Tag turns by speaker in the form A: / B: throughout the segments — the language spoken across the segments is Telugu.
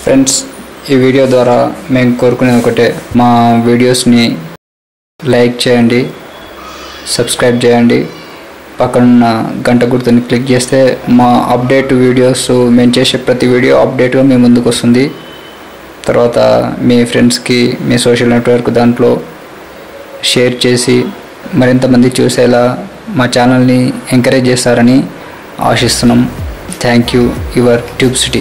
A: ఫ్రెండ్స్ ఈ వీడియో ద్వారా మేము కోరుకునేది ఒకటే మా వీడియోస్ని లైక్ చేయండి సబ్స్క్రైబ్ చేయండి పక్కనున్న గంట గుర్తుని క్లిక్ చేస్తే మా అప్డేట్ వీడియోస్ మేము చేసే ప్రతి వీడియో అప్డేట్గా మీ ముందుకు వస్తుంది తర్వాత మీ ఫ్రెండ్స్కి మీ సోషల్ నెట్వర్క్ దాంట్లో షేర్ చేసి మరింత మంది చూసేలా మా ఛానల్ని ఎంకరేజ్ చేస్తారని ఆశిస్తున్నాం thank you your tube city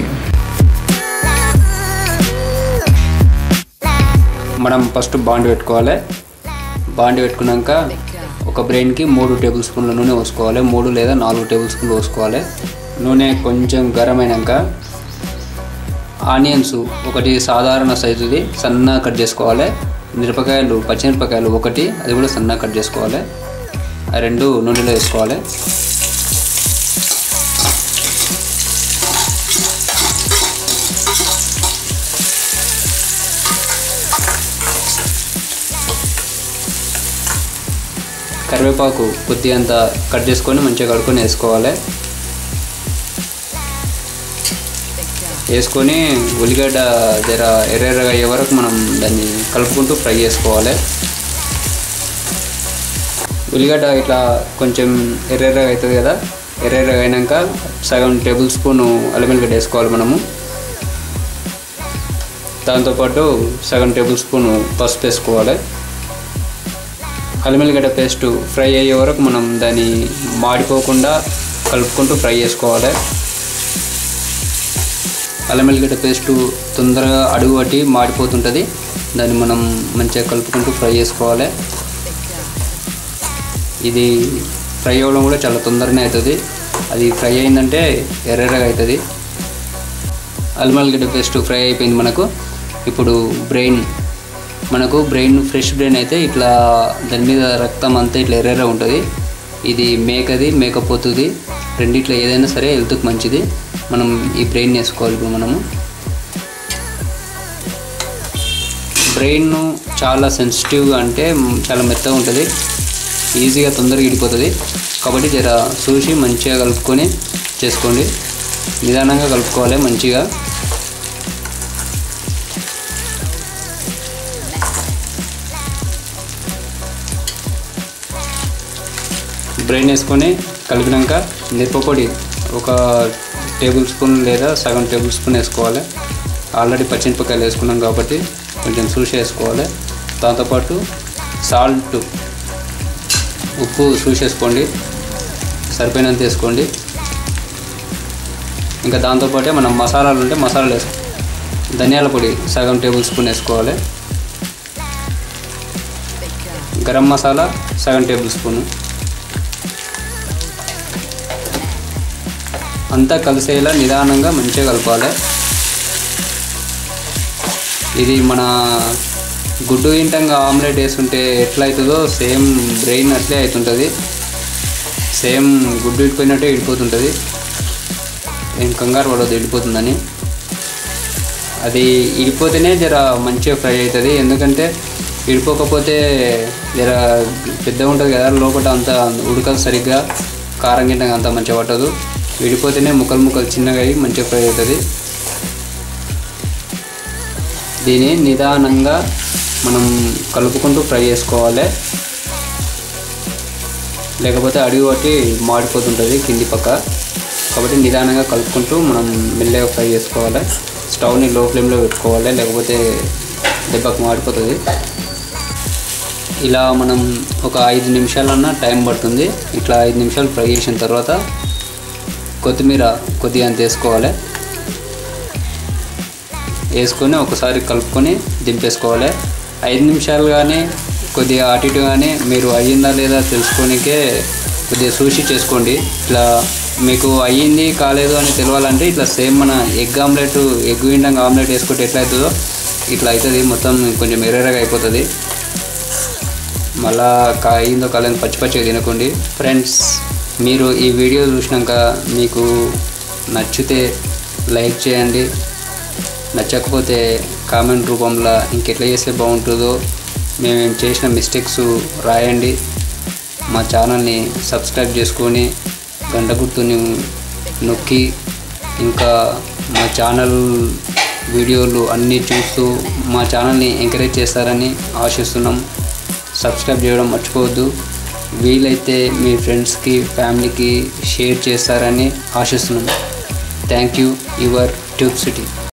A: మనం ఫస్ట్ బాండ్ పెట్టుకోవాలి బాండ్ పెట్టుకున్నాక ఒక బ్రెయిన్కి మూడు టేబుల్ స్పూన్ల నూనె పోసుకోవాలి మూడు లేదా నాలుగు టేబుల్ స్పూన్లు పోసుకోవాలి నూనె కొంచెం గరం అయినాక ఆనియన్స్ ఒకటి సాధారణ సైజుది సన్నగా కట్ చేసుకోవాలి మిరపకాయలు పచ్చిమిరపకాయలు ఒకటి అది కూడా సన్నగా కట్ చేసుకోవాలి ఆ రెండు నూనెలో వేసుకోవాలి కరివేపాకు కొద్దిగంత కట్ చేసుకొని మంచిగా కడుక్కొని వేసుకోవాలి వేసుకొని ఉల్లిగడ్డ జర ఎర్రెర్రగా అయ్యే వరకు మనం దాన్ని కలుపుకుంటూ ఫ్రై చేసుకోవాలి ఉల్లిగడ్డ ఇట్లా కొంచెం ఎర్రెర్రగా అవుతుంది కదా ఎర్రెర్రగా అయినాక సగం టేబుల్ స్పూన్ అల్లం వెల్లిగడ్డ వేసుకోవాలి మనము దాంతోపాటు సగం టేబుల్ స్పూన్ పసుపు వేసుకోవాలి అల్లం వెల్లిగడ్డ పేస్ట్ ఫ్రై అయ్యే వరకు మనం దాన్ని మాడిపోకుండా కలుపుకుంటూ ఫ్రై చేసుకోవాలి అల్లం వెల్లిగడ్డ పేస్ట్ తొందరగా అడుగు పట్టి మాడిపోతుంటుంది దాన్ని మనం మంచిగా కలుపుకుంటూ ఫ్రై చేసుకోవాలి ఇది ఫ్రై అవ్వడం కూడా చాలా తొందరనే అవుతుంది అది ఫ్రై అయిందంటే ఎర్రగా అవుతుంది అల్లం వెల్లిగడ్డ పేస్ట్ ఫ్రై అయిపోయింది మనకు ఇప్పుడు బ్రెయిన్ మనకు బ్రెయిన్ ఫ్రెష్ బ్రెయిన్ అయితే ఇట్లా దాని మీద రక్తం అంతా ఇట్లా ఎర్రెర్ర ఉంటుంది ఇది మేకది మేకపోతుంది రెండిట్లో ఏదైనా సరే హెల్త్కి మంచిది మనం ఈ బ్రెయిన్ వేసుకోవాలి ఇప్పుడు మనము బ్రెయిన్ చాలా సెన్సిటివ్గా అంటే చాలా మెత్తగా ఉంటుంది ఈజీగా తొందరగా ఇడిపోతుంది కాబట్టి జర చూసి మంచిగా కలుపుకొని చేసుకోండి నిదానంగా కలుపుకోవాలి మంచిగా బ్రెయిన్ వేసుకొని కలిపినాక మిరపపొడి ఒక టేబుల్ స్పూన్ లేదా సగం టేబుల్ స్పూన్ వేసుకోవాలి ఆల్రెడీ పచ్చిమిరపకాయలు వేసుకున్నాం కాబట్టి కొంచెం చూసి వేసుకోవాలి దాంతోపాటు సాల్ట్ ఉప్పు చూసేసుకోండి సరిపోయినంత వేసుకోండి ఇంకా దాంతోపాటే మనం మసాలాలు ఉంటే మసాలాలు వేసుకో ధనియాల పొడి సగం టేబుల్ స్పూన్ వేసుకోవాలి గరం మసాలా సగం టేబుల్ స్పూను అంతా కలిసేలా నిదానంగా మంచిగా కలపాలి ఇది మన గుడ్డు ఇంటంగా ఆమ్లెట్ వేసుంటే ఎట్లా అవుతుందో సేమ్ బ్రెయిన్ అట్లే అవుతుంటుంది సేమ్ గుడ్డు ఇడిపోయినట్టే ఇడిపోతుంటుంది ఏం కంగారు పడవద్దు ఇడిపోతుందని అది ఇడిపోతేనే జర మంచిగా ఫ్రై అవుతుంది ఎందుకంటే ఇడిపోకపోతే జర పెద్దగా ఉంటుంది కదా లోపల అంతా ఉడకదు సరిగ్గా కారం గింట అంతా మంచిగా పట్టదు విడిపోతేనే ముక్కలు ముక్కలు చిన్నగా అయ్యి మంచిగా ఫ్రై అవుతుంది దీన్ని నిదానంగా మనం కలుపుకుంటూ ఫ్రై చేసుకోవాలి లేకపోతే అడుగు పట్టి మాడిపోతుంటుంది కింది పక్క కాబట్టి నిదానంగా కలుపుకుంటూ మనం మెల్లగా ఫ్రై చేసుకోవాలి స్టవ్ని లో ఫ్లేమ్లో పెట్టుకోవాలి లేకపోతే దెబ్బకు మాడిపోతుంది ఇలా మనం ఒక ఐదు నిమిషాలన్నా టైం పడుతుంది ఇట్లా ఐదు నిమిషాలు ఫ్రై చేసిన తర్వాత కొత్తిమీర కొద్దిగా అంత వేసుకోవాలి వేసుకొని ఒకసారి కలుపుకొని దింపేసుకోవాలి ఐదు నిమిషాలు కానీ కొద్దిగా అటు ఇటు కానీ మీరు అయ్యిందా లేదా తెలుసుకోనికే కొద్దిగా చూసి చేసుకోండి ఇట్లా మీకు అయ్యింది కాలేదు అని తెలియాలంటే ఇట్లా సేమ్ మన ఎగ్ ఆమ్లెట్ ఎగ్ విండంగా ఆమ్లెట్ వేసుకుంటే ఎట్లా అవుతుందో ఇట్లా అవుతుంది మొత్తం కొంచెం ఎర్రగా అయిపోతుంది మళ్ళా కా అయిందో కాలేదు పచ్చి పచ్చిగా తినకండి ఫ్రెండ్స్ మీరు ఈ వీడియో చూసినాక మీకు నచ్చితే లైక్ చేయండి నచ్చకపోతే కామెంట్ రూపంలో ఇంకెట్లా చేస్తే బాగుంటుందో మేము చేసిన మిస్టేక్స్ రాయండి మా ఛానల్ని సబ్స్క్రైబ్ చేసుకొని గంట గుర్తుని నొక్కి ఇంకా మా ఛానల్ వీడియోలు అన్నీ చూస్తూ మా ఛానల్ని ఎంకరేజ్ చేస్తారని ఆశిస్తున్నాం సబ్స్క్రైబ్ చేయడం మర్చిపోవద్దు వీలైతే మీ ఫ్రెండ్స్కి ఫ్యామిలీకి షేర్ చేస్తారని ఆశిస్తున్నాం thank you your tube city